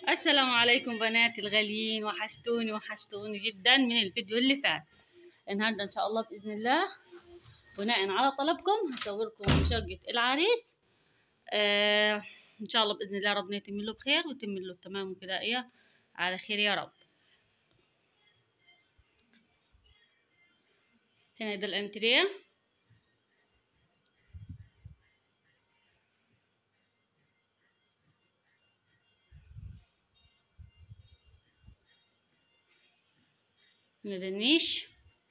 السلام عليكم بناتي الغاليين وحشتوني وحشتوني جدا من الفيديو اللي فات النهارده ان شاء الله باذن الله بناء على طلبكم هصوركم شقة العريس آه ان شاء الله باذن الله ربنا يتم له بخير ويتم له تمام وكده ايه على خير يا رب هنا ده الانتريه هنا ده النيش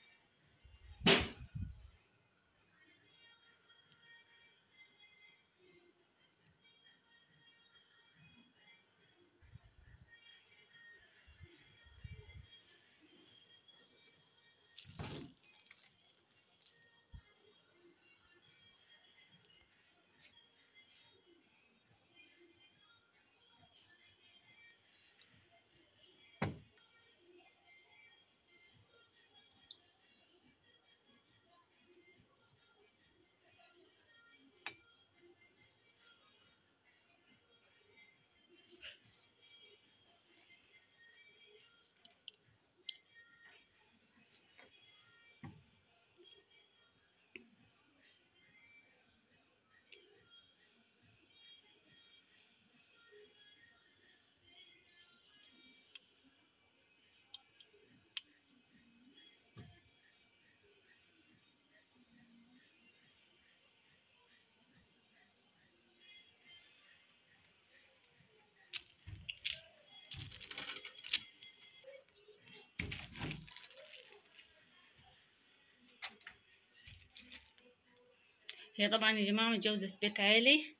هي طبعا يا جماعة متجوزة في بيت عالي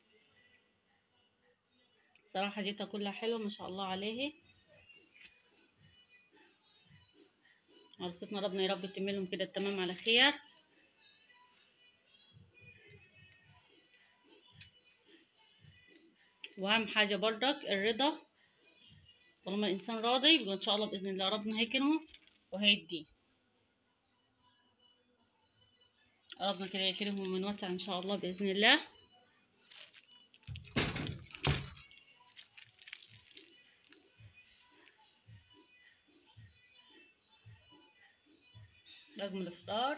صراحة جيتها كلها حلوة ما شاء الله عليه عروستنا ربنا يا رب يتم لهم كده التمام على خير واهم حاجة برضك الرضا طالما الانسان راضي يبقى ان شاء الله باذن الله ربنا هيكرمه وهيديه ربنا كده يكرمهم من وسع ان شاء الله باذن الله رقم الافطار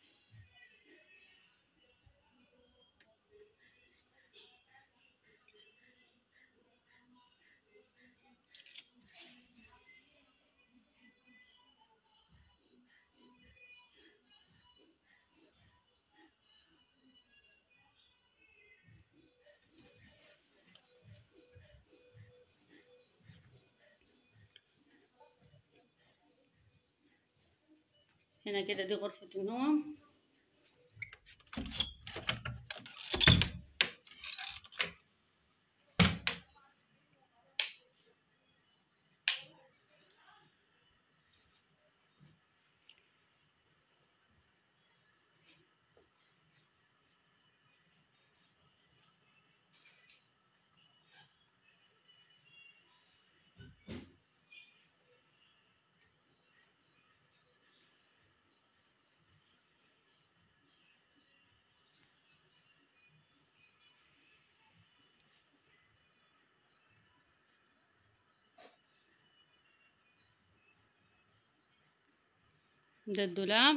هنا كده دي غرفة النوم ده الدولاب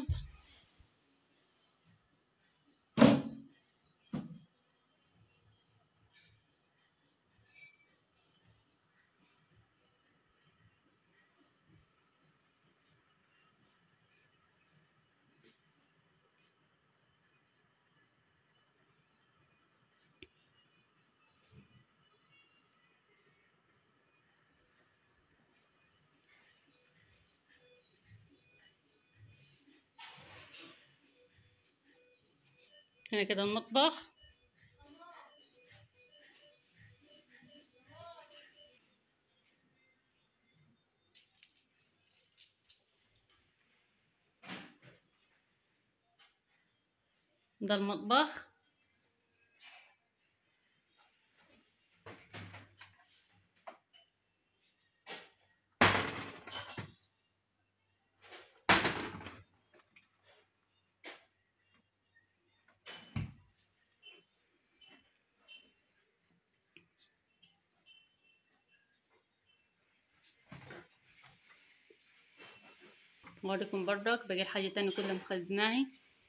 هنا كده المطبخ ده المطبخ اوريكم برضك باقي الحاجة تاني كلها مخزناهي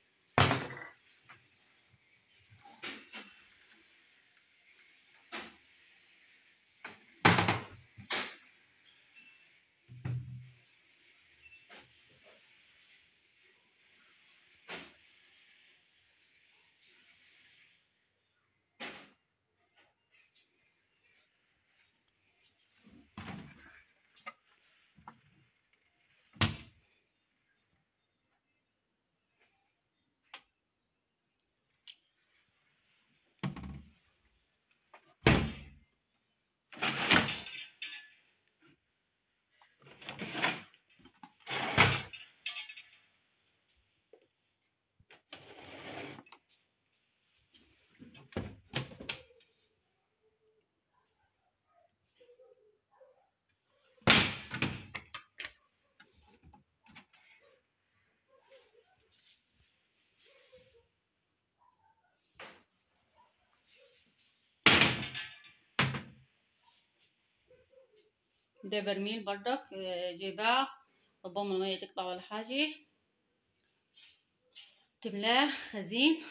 ده برميل برضك آه، جايباه ربما المية تقطع ولا حاجة تملاه خزين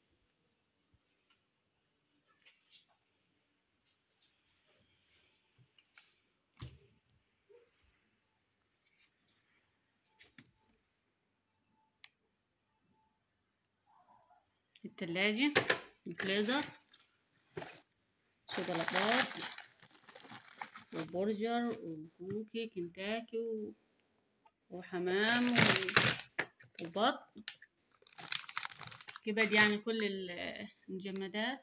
التلاجة الفريزر شوكولاتات وبرجر وكوكي كنتاكي و... وحمام و... وبط كبد يعني كل ال- المجمدات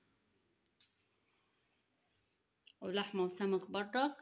ولحمة وسمك برضك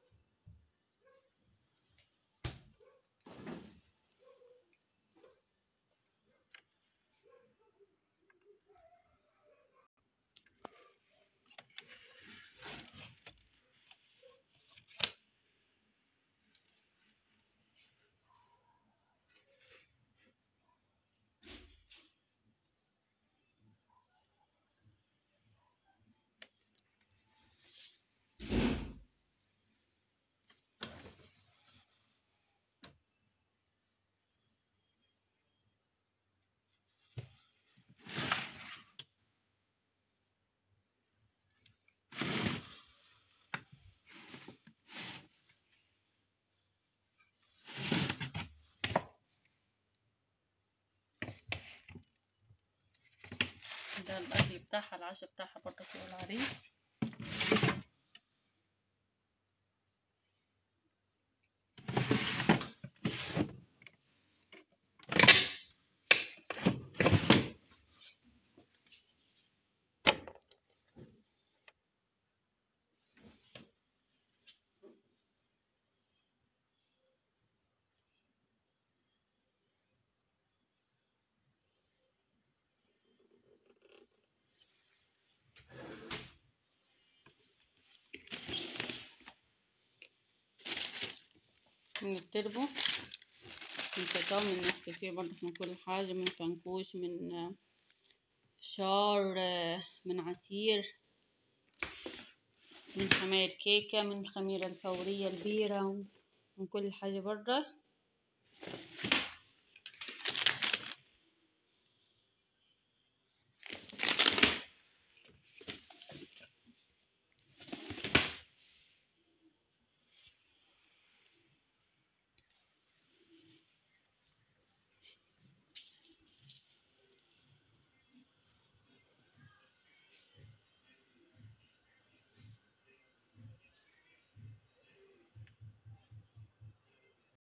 ده الأكل بتاعها العشاء بتاعها برضك هو العريس من التربو من كاكاو من نسكافيه برضك من كل حاجة من فنكوش من آه، فشار آه، من عصير من خمير كيكة من الخميرة الفورية البيرة من كل حاجة برضه